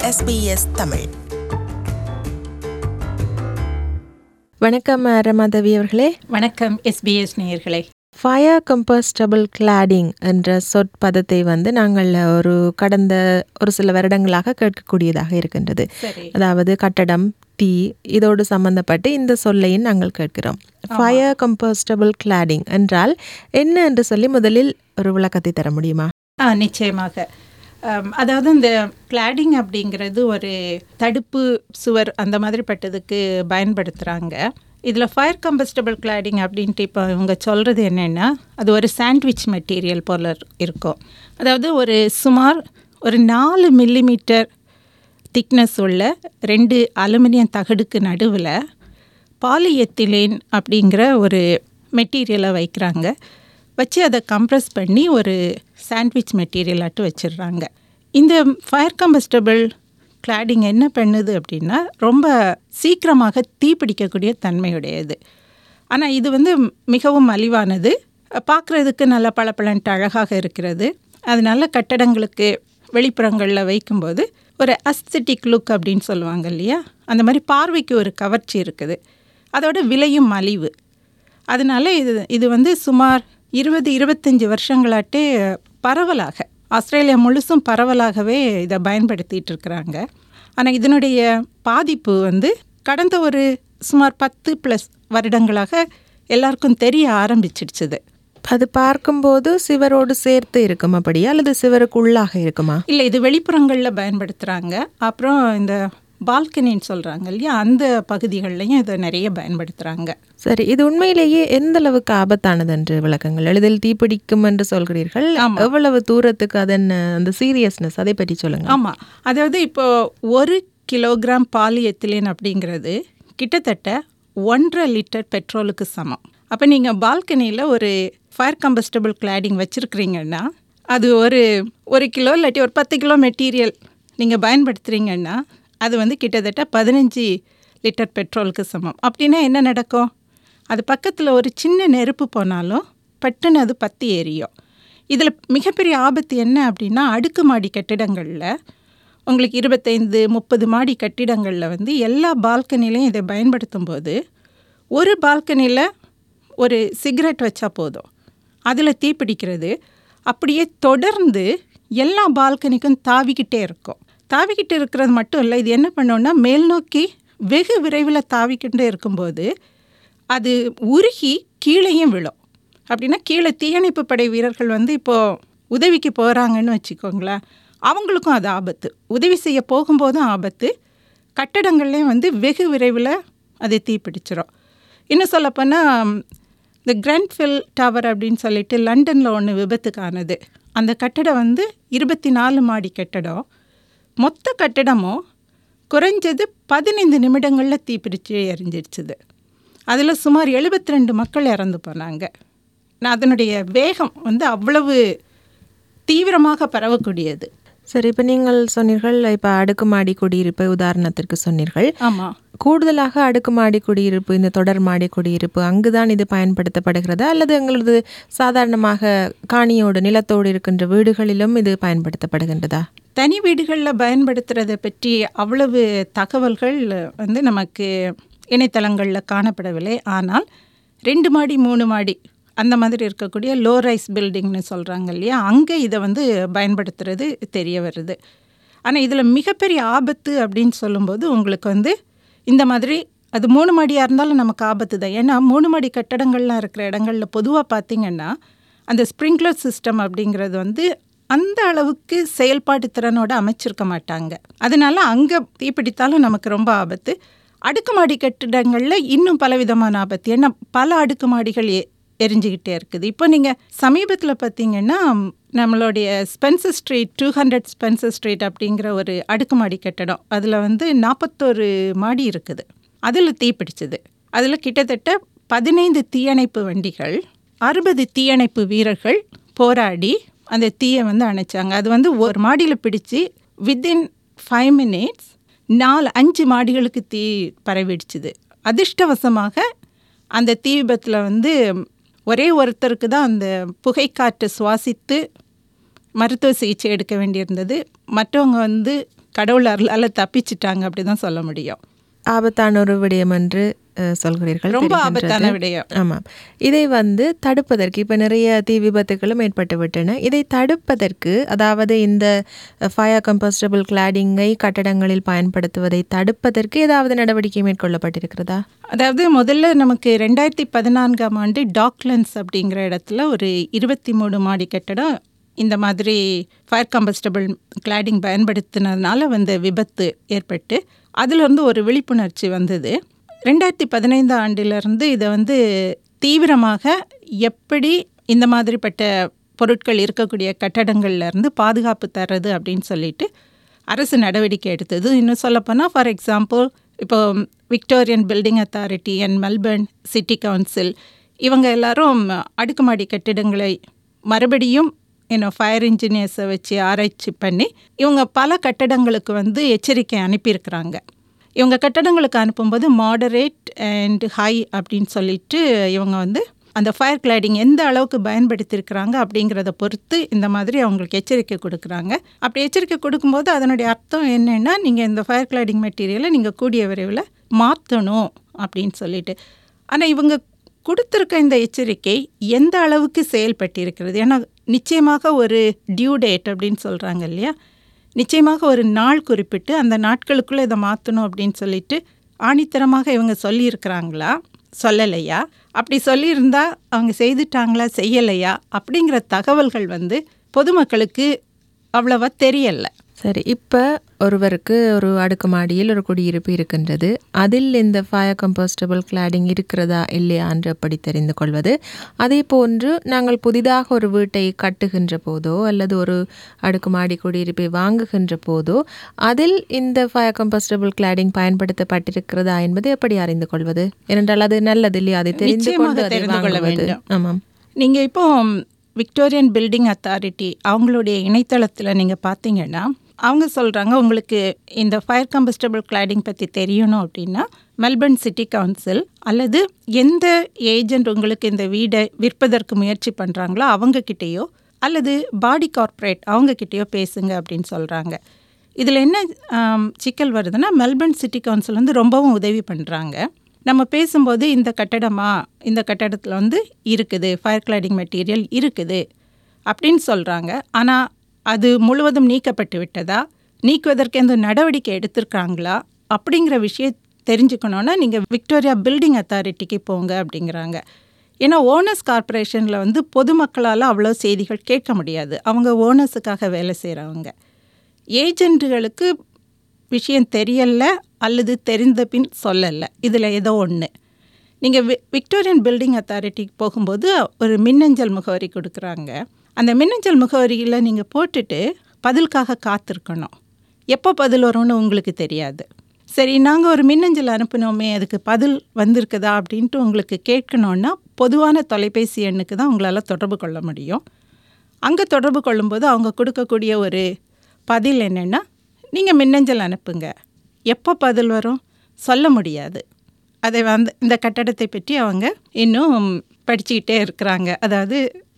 SBS Tamil வணக்கம் ரமாதவி அவர்களே வணக்கம் எஸ்பிஎஸ் நேயர்களே ஃபயர் கம்போஸ்டபிள் கிளாடிங் என்ற சொற்பதத்தை வந்து நாங்கள் ஒரு கடந்த ஒரு சில வருடங்களாக கேட்கக்கூடியதாக இருக்கின்றது சரி அதாவது கட்டடம் தீ இதோடு சம்பந்தப்பட்டு இந்த சொல்லையும் நாங்கள் கேட்கிறோம் ஃபயர் கம்போஸ்டபிள் கிளாடிங் என்றால் என்ன என்று சொல்லி முதலில் ஒரு விளக்கத்தை தர முடியுமா ஆ நிச்சயமாக அம், அதாவது இந்த கிளாடிங் அப்படிங்கிறது ஒரு தடுப்பு சுவர் அந்த மாதிரி பட்டதுக்கு பயன்படுத்துகிறாங்க இதில் ஃபயர் கம்பஸ்டபிள் கிளாடிங் அப்படின்ட்டு இப்போ இவங்க சொல்கிறது என்னென்னா அது ஒரு சாண்ட்விச் மெட்டீரியல் போல இருக்கும் அதாவது ஒரு சுமார் ஒரு நாலு மில்லிமீட்டர் திக்னஸ் உள்ள ரெண்டு அலுமினியம் தகடுக்கு நடுவில் பாலிஎத்திலேன் அப்படிங்கிற ஒரு மெட்டீரியலை வைக்கிறாங்க வச்சு அதை கம்ப்ரஸ் பண்ணி ஒரு சாண்ட்விச் மெட்டீரியலாட்டு வச்சிடுறாங்க இந்த ஃபயர் கம்பஸ்டபிள் கிளாடிங் என்ன பண்ணுது அப்படின்னா ரொம்ப சீக்கிரமாக தீப்பிடிக்கக்கூடிய தன்மையுடையது ஆனால் இது வந்து மிகவும் மலிவானது பார்க்குறதுக்கு நல்ல பளபளன்ட்டு அழகாக இருக்கிறது அதனால கட்டடங்களுக்கு வெளிப்புறங்களில் வைக்கும்போது ஒரு அஸ்தட்டிக் லுக் அப்படின்னு சொல்லுவாங்க இல்லையா அந்த மாதிரி பார்வைக்கு ஒரு கவர்ச்சி இருக்குது அதோட விலையும் மலிவு அதனால இது இது வந்து சுமார் இருபது இருபத்தஞ்சி வருஷங்களாட்டே பரவலாக ஆஸ்திரேலியா முழுசும் பரவலாகவே இதை பயன்படுத்திட்டு இருக்கிறாங்க ஆனால் இதனுடைய பாதிப்பு வந்து கடந்த ஒரு சுமார் பத்து ப்ளஸ் வருடங்களாக எல்லாருக்கும் தெரிய ஆரம்பிச்சிடுச்சுது அது பார்க்கும்போது சிவரோடு சேர்த்து இருக்கும் அப்படியா அல்லது சிவருக்கு உள்ளாக இருக்குமா இல்லை இது வெளிப்புறங்களில் பயன்படுத்துகிறாங்க அப்புறம் இந்த பால்கனின்னு சொல்கிறாங்க இல்லையா அந்த பகுதிகள்லையும் இதை நிறைய பயன்படுத்துகிறாங்க சரி இது உண்மையிலேயே எந்த அளவுக்கு ஆபத்தானது என்று விளக்கங்கள் எளிதில் தீப்பிடிக்கும் என்று சொல்கிறீர்கள் எவ்வளவு தூரத்துக்கு அதன் அந்த சீரியஸ்னஸ் அதை பற்றி சொல்லுங்க ஆமாம் அதாவது இப்போ ஒரு கிலோகிராம் பாலிஎத்திலின் அப்படிங்கிறது கிட்டத்தட்ட ஒன்றரை லிட்டர் பெட்ரோலுக்கு சமம் அப்போ நீங்கள் பால்கனியில் ஒரு ஃபயர் கம்பஸ்டபிள் கிளாடிங் வச்சுருக்கிறீங்கன்னா அது ஒரு ஒரு கிலோ இல்லாட்டி ஒரு பத்து கிலோ மெட்டீரியல் நீங்கள் பயன்படுத்துகிறீங்கன்னா அது வந்து கிட்டத்தட்ட பதினஞ்சு லிட்டர் பெட்ரோலுக்கு சமம் அப்படின்னா என்ன நடக்கும் அது பக்கத்தில் ஒரு சின்ன நெருப்பு போனாலும் பட்டுன்னு அது பற்றி எரியும் இதில் மிகப்பெரிய ஆபத்து என்ன அப்படின்னா அடுக்குமாடி கட்டிடங்களில் உங்களுக்கு இருபத்தைந்து முப்பது மாடி கட்டிடங்களில் வந்து எல்லா பால்கனிலையும் இதை பயன்படுத்தும் போது ஒரு பால்கனியில் ஒரு சிகரெட் வச்சா போதும் அதில் தீப்பிடிக்கிறது அப்படியே தொடர்ந்து எல்லா பால்கனிக்கும் தாவிக்கிட்டே இருக்கும் தாவிக்கிட்டு இருக்கிறது மட்டும் இல்லை இது என்ன பண்ணோன்னா மேல் நோக்கி வெகு விரைவில் தாவிக்கிட்டே இருக்கும்போது அது உருகி கீழேயும் விழும் அப்படின்னா கீழே தீயணைப்பு படை வீரர்கள் வந்து இப்போது உதவிக்கு போகிறாங்கன்னு வச்சுக்கோங்களேன் அவங்களுக்கும் அது ஆபத்து உதவி செய்ய போகும்போதும் ஆபத்து கட்டடங்கள்லேயும் வந்து வெகு விரைவில் அது தீப்பிடிச்சிரும் இன்னும் சொல்லப்போனால் இந்த கிராண்ட்ஃபில் டவர் அப்படின்னு சொல்லிட்டு லண்டனில் ஒன்று விபத்துக்கானது அந்த கட்டடம் வந்து இருபத்தி நாலு மாடி கட்டடம் மொத்த கட்டடமும் குறைஞ்சது பதினைந்து நிமிடங்களில் தீப்பிடிச்சு எரிஞ்சிடுச்சுது அதில் சுமார் 72 ரெண்டு மக்கள் இறந்து போனாங்க நான் அதனுடைய வேகம் வந்து அவ்வளவு தீவிரமாக பரவக்கூடியது சரி இப்போ நீங்கள் சொன்னீர்கள் இப்போ அடுக்குமாடி குடியிருப்பு உதாரணத்திற்கு சொன்னீர்கள் ஆமாம் கூடுதலாக அடுக்குமாடி குடியிருப்பு இந்த தொடர் மாடி குடியிருப்பு அங்குதான் இது பயன்படுத்தப்படுகிறதா அல்லது எங்களது சாதாரணமாக காணியோடு நிலத்தோடு இருக்கின்ற வீடுகளிலும் இது பயன்படுத்தப்படுகின்றதா தனி வீடுகளில் பயன்படுத்துறதை பற்றி அவ்வளவு தகவல்கள் வந்து நமக்கு இணையதளங்களில் காணப்படவில்லை ஆனால் ரெண்டு மாடி மூணு மாடி அந்த மாதிரி இருக்கக்கூடிய லோ ரைஸ் பில்டிங்னு சொல்கிறாங்க இல்லையா அங்கே இதை வந்து பயன்படுத்துறது தெரிய வருது ஆனால் இதில் மிகப்பெரிய ஆபத்து அப்படின்னு சொல்லும்போது உங்களுக்கு வந்து இந்த மாதிரி அது மூணு மாடியாக இருந்தாலும் நமக்கு ஆபத்து தான் ஏன்னா மூணு மாடி கட்டடங்கள்லாம் இருக்கிற இடங்களில் பொதுவாக பார்த்தீங்கன்னா அந்த ஸ்ப்ரிங்க்லர் சிஸ்டம் அப்படிங்கிறது வந்து அந்த அளவுக்கு செயல்பாட்டு திறனோட அமைச்சிருக்க மாட்டாங்க அதனால அங்கே தீப்பிடித்தாலும் நமக்கு ரொம்ப ஆபத்து அடுக்குமாடி கட்டிடங்களில் இன்னும் பலவிதமான ஆபத்து ஏன்னா பல அடுக்குமாடிகள் எ எரிஞ்சுக்கிட்டே இருக்குது இப்போ நீங்கள் சமீபத்தில் பார்த்தீங்கன்னா நம்மளுடைய Spencer Street two hundred Spencer Street அப்படிங்கிற ஒரு அடுக்குமாடி கட்டடம் அதில் வந்து நாற்பத்தோரு மாடி இருக்குது அதில் தீப்பிடிச்சது அதில் கிட்டத்தட்ட பதினைந்து தீயணைப்பு வண்டிகள் அறுபது தீயணைப்பு வீரர்கள் போராடி அந்த தீயை வந்து அணைச்சாங்க அது வந்து ஒரு மாடியில் பிடிச்சு வித்தின் ஃபைவ் மினிட்ஸ் நாலு அஞ்சு மாடிகளுக்கு தீ பரவிடுச்சுது அதிர்ஷ்டவசமாக அந்த தீ விபத்தில் வந்து ஒரே ஒருத்தருக்கு தான் அந்த புகைக்காற்றை சுவாசித்து மருத்துவ சிகிச்சை எடுக்க வேண்டியிருந்தது மற்றவங்க வந்து கடவுள் அருளால் தப்பிச்சிட்டாங்க அப்படி தான் சொல்ல முடியும் ஆபத்தான ஒரு விடயம் என்று அஹ், சொல்கிறீர்கள் ரொம்ப தெரிகின்றது. ஆபத்தான விடயம் ஆமாம் இதை வந்து தடுப்பதற்கு இப்போ நிறைய தீ விபத்துகளும் ஏற்பட்டு விட்டன இதை தடுப்பதற்கு அதாவது இந்த ஃபயர் கம்போஸ்டபிள் கிளாடிங்கை கட்டடங்களில் பயன்படுத்துவதை தடுப்பதற்கு ஏதாவது நடவடிக்கை மேற்கொள்ளப்பட்டிருக்கிறதா அதாவது முதல்ல நமக்கு ரெண்டாயிரத்தி பதினான்காம் ஆண்டு டாக்லன்ஸ் அப்படிங்கிற இடத்துல ஒரு இருபத்தி மூணு மாடி கட்டடம் இந்த மாதிரி ஃபயர் கம்பஸ்டபிள் கிளாடிங் பயன்படுத்தினதுனால வந்த விபத்து ஏற்பட்டு அதிலிருந்து ஒரு விழிப்புணர்ச்சி வந்தது ரெண்டாயிரத்தி பதினைந்து ஆண்டிலிருந்து இதை வந்து தீவிரமாக எப்படி இந்த மாதிரிப்பட்ட பொருட்கள் இருக்கக்கூடிய கட்டடங்கள்ல இருந்து பாதுகாப்பு தர்றது அப்படின்னு சொல்லிட்டு அரசு நடவடிக்கை எடுத்தது இன்னும் சொல்லப்போனால் ஃபார் எக்ஸாம்பிள் இப்போ Victorian building authority and Melbourne city council இவங்க எல்லாரும் அடுக்குமாடி கட்டிடங்களை மறுபடியும் இன்னும் ஃபயர் இன்ஜினியர்ஸை வச்சு ஆராய்ச்சி பண்ணி இவங்க பல கட்டடங்களுக்கு வந்து எச்சரிக்கை அனுப்பியிருக்கிறாங்க இவங்க கட்டடங்களுக்கு அனுப்பும்போது மாடரேட் அண்ட் ஹை அப்படின்னு சொல்லிட்டு இவங்க வந்து அந்த ஃபயர் கிளைடிங் எந்த அளவுக்கு பயன்படுத்தியிருக்கிறாங்க அப்படிங்கிறத பொறுத்து இந்த மாதிரி அவங்களுக்கு எச்சரிக்கை கொடுக்குறாங்க அப்படி எச்சரிக்கை கொடுக்கும்போது அதனுடைய அர்த்தம் என்னென்னா நீங்கள் இந்த ஃபயர் கிளைடிங் மெட்டீரியலை நீங்கள் கூடிய விரைவில் மாற்றணும் அப்படின்னு சொல்லிட்டு ஆனால் இவங்க கொடுத்துருக்க இந்த எச்சரிக்கை எந்த அளவுக்கு செயல்பட்டிருக்கிறது ஏன்னா நிச்சயமாக ஒரு டியூ டேட் அப்படின்னு சொல்கிறாங்க இல்லையா நிச்சயமாக ஒரு நாள் குறிப்பிட்டு அந்த நாட்களுக்குள்ளே இதை மாற்றணும் அப்படின்னு சொல்லிட்டு ஆணித்தரமாக இவங்க சொல்லியிருக்கிறாங்களா சொல்லலையா அப்படி சொல்லியிருந்தா அவங்க செய்துட்டாங்களா செய்யலையா அப்படிங்கிற தகவல்கள் வந்து பொதுமக்களுக்கு அவ்வளவா தெரியலை சரி இப்போ ஒருவருக்கு ஒரு அடுக்குமாடியில் ஒரு குடியிருப்பு இருக்கின்றது அதில் இந்த ஃபயர் கம்போஸ்டபிள் கிளாடிங் இருக்கிறதா இல்லையா என்று எப்படி தெரிந்து கொள்வது அதே போன்று நாங்கள் புதிதாக ஒரு வீட்டை கட்டுகின்ற போதோ அல்லது ஒரு அடுக்குமாடி குடியிருப்பை வாங்குகின்ற போதோ அதில் இந்த ஃபயர் கம்போஸ்டபிள் கிளாடிங் பயன்படுத்தப்பட்டிருக்கிறதா என்பதை எப்படி அறிந்து கொள்வது ஏனென்றால் அது நல்லது இல்லையா அதை தெரிந்து நிச்சயமாக கொண்டு அதை தெரிந்து கொள்ள வாங்குவது வேண்டும். ஆமாம் நீங்கள் இப்போ விக்டோரியன் பில்டிங் அத்தாரிட்டி அவங்களுடைய இணையதளத்தில் நீங்கள் பார்த்தீங்கன்னா அவங்க சொல்கிறாங்க உங்களுக்கு இந்த ஃபயர் கம்பஸ்டபிள் கிளாடிங் பற்றி தெரியணும் அப்படின்னா மெல்பர்ன் சிட்டி கவுன்சில் அல்லது எந்த ஏஜென்ட் உங்களுக்கு இந்த வீடை விற்பதற்கு முயற்சி பண்ணுறாங்களோ அவங்கக்கிட்டேயோ அல்லது பாடி கார்ப்பரேட் அவங்கக்கிட்டேயோ பேசுங்க அப்படின்னு சொல்கிறாங்க இதில் என்ன ஆம், சிக்கல் வருதுன்னா மெல்பர்ன் சிட்டி கவுன்சில் வந்து ரொம்பவும் உதவி பண்ணுறாங்க நம்ம பேசும்போது இந்த கட்டடமா இந்த கட்டடத்தில் வந்து இருக்குது ஃபயர் கிளைடிங் மெட்டீரியல் இருக்குது அப்படின்னு சொல்கிறாங்க ஆனால் அது முழுவதும் நீக்கப்பட்டு விட்டதா நீக்குவதற்கு எந்த நடவடிக்கை எடுத்திருக்காங்களா அப்படிங்கிற விஷயம் தெரிஞ்சுக்கணுன்னா நீங்கள் விக்டோரியா பில்டிங் அத்தாரிட்டிக்கு போங்க அப்படிங்கிறாங்க ஏன்னா ஓனர்ஸ் கார்ப்பரேஷனில் வந்து பொதுமக்களால் அவ்வளோ செய்திகள் கேட்க முடியாது அவங்க ஓனர்ஸுக்காக வேலை செய்கிறவங்க ஏஜென்ட்டுகளுக்கு விஷயம் தெரியல அல்லது தெரிந்த பின் சொல்லலை இதில் ஏதோ ஒன்று நீங்கள் வி விக்டோரியன் பில்டிங் அத்தாரிட்டிக்கு போகும்போது ஒரு மின்னஞ்சல் முகவரி கொடுக்குறாங்க அந்த மின்னஞ்சல் முகவரியில் நீங்கள் போட்டுட்டு பதிலுக்காக காத்திருக்கணும் எப்போ பதில் வரும்னு உங்களுக்கு தெரியாது சரி நாங்கள் ஒரு மின்னஞ்சல் அனுப்பினோமே அதுக்கு பதில் வந்திருக்குதா அப்படின்ட்டு உங்களுக்கு கேட்கணுன்னா பொதுவான தொலைபேசி எண்ணுக்கு தான் உங்களால் தொடர்பு கொள்ள முடியும் அங்கே தொடர்பு கொள்ளும்போது அவங்க கொடுக்கக்கூடிய ஒரு பதில் என்னென்னா நீங்கள் மின்னஞ்சல் அனுப்புங்க எப்போ பதில் வரும் சொல்ல முடியாது அதை வந்து இந்த கட்டடத்தை பற்றி அவங்க இன்னும் படிச்சுக்கிட்டே இருக்கிறாங்க அதாவது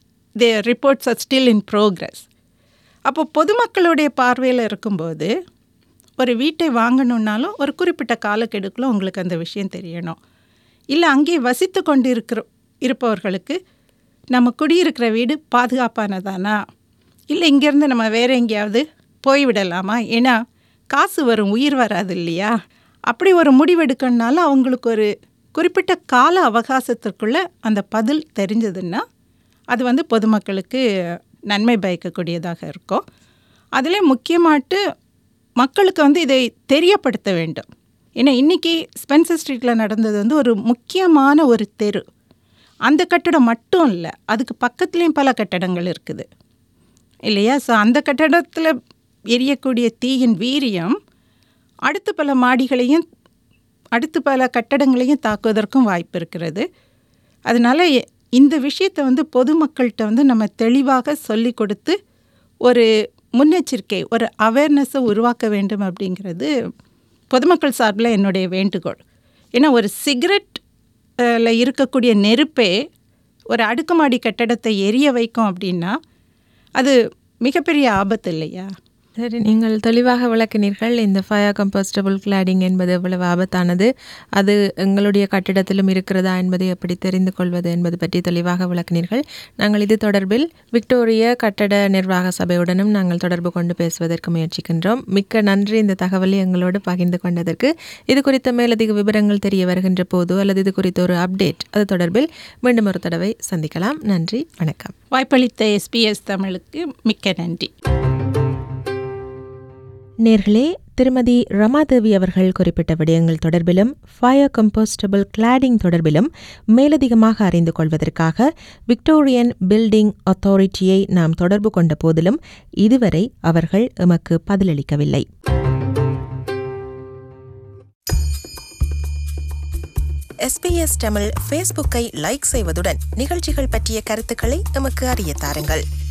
they reports are still in progress அப்போ பொதுமக்களுடைய பார்வையில் இருக்கும்போது ஒரு வீட்டை வாங்கணுன்னாலும் ஒரு குறிப்பிட்ட காலக்கெடுக்குள்ள உங்களுக்கு அந்த விஷயம் தெரியணும் இல்லை அங்கே வசித்து கொண்டு இருக்கிற இருப்பவர்களுக்கு நம்ம குடியிருக்கிற வீடு பாதுகாப்பானதானா இல்லை இங்கேருந்து நம்ம வேறு எங்கேயாவது போய்விடலாமா ஏன்னா காசு வரும் உயிர் வராது இல்லையா அப்படி ஒரு முடிவெடுக்கணுனால அவங்களுக்கு ஒரு குறிப்பிட்ட கால அவகாசத்திற்குள்ளே அந்த பதில் தெரிஞ்சதுன்னா அது வந்து பொதுமக்களுக்கு நன்மை பயக்கக்கூடியதாக இருக்கும் அதில் முக்கியமாட்டு மக்களுக்கு வந்து இதை தெரியப்படுத்த வேண்டும் ஏன்னா இன்றைக்கி ஸ்பென்சர் ஸ்ட்ரீட்டில் நடந்தது வந்து ஒரு முக்கியமான ஒரு தெரு அந்த கட்டடம் மட்டும் இல்லை அதுக்கு பக்கத்துலேயும் பல கட்டடங்கள் இருக்குது இல்லையா ஸோ அந்த கட்டடத்தில் எரியக்கூடிய தீயின் வீரியம் அடுத்த பல மாடிகளையும் அடுத்து பல கட்டடங்களையும் தாக்குவதற்கும் வாய்ப்பு இருக்கிறது அதனால் எ- இந்த விஷயத்தை வந்து பொதுமக்கள்கிட்ட வந்து நம்ம தெளிவாக சொல்லி கொடுத்து ஒரு முன்னெச்சரிக்கை ஒரு அவேர்னஸை உருவாக்க வேண்டும் அப்படிங்கிறது பொதுமக்கள் சார்பில் என்னுடைய வேண்டுகோள் ஏன்னா ஒரு சிகரெட் அஹ், ல இருக்கக்கூடிய நெருப்பே ஒரு அடுக்குமாடி கட்டடத்தை எரிய வைக்கும் அப்படின்னா அது மிகப்பெரிய ஆபத்து இல்லையா சரி நீங்கள் தெளிவாக விளக்கினீர்கள் இந்த ஃபயர் கம்போஸ்டபிள் கிளாடிங் என்பது எவ்வளவு ஆபத்தானது அது எங்களுடைய கட்டிடத்திலும் இருக்கிறதா என்பதை எப்படி தெரிந்து கொள்வது என்பது பற்றி தெளிவாக விளக்கினீர்கள் நாங்கள் இது தொடர்பில் விக்டோரிய கட்டட நிர்வாக சபையுடனும் நாங்கள் தொடர்பு கொண்டு பேசுவதற்கு முயற்சிக்கின்றோம் மிக்க நன்றி இந்த தகவலை எங்களோடு பகிர்ந்து கொண்டதற்கு இது குறித்த மேலதிக விவரங்கள் தெரிய வருகின்ற போது அல்லது இது குறித்த ஒரு அப்டேட் அது தொடர்பில் மீண்டும் ஒரு தடவை சந்திக்கலாம் நன்றி வணக்கம் வாய்ப்பளித்த எஸ்பிஎஸ் தமிழுக்கு மிக்க நன்றி நேர்களே திருமதி ரமாதேவி அவர்கள் குறிப்பிட்ட விடயங்கள் தொடர்பிலும் ஃபயர் கம்போஸ்டபிள் கிளாடிங் தொடர்பிலும் மேலதிகமாக அறிந்து கொள்வதற்காக விக்டோரியன் பில்டிங் அத்தாரிட்டியை நாம் தொடர்பு கொண்ட போதிலும் இதுவரை அவர்கள் எமக்கு பதிலளிக்கவில்லை எஸ்பிஎஸ் தமிழ் ஃபேஸ்புக்கை லைக் செய்வதுடன் நிகழ்ச்சிகள் பற்றிய கருத்துக்களை எமக்கு அறிய தாருங்கள்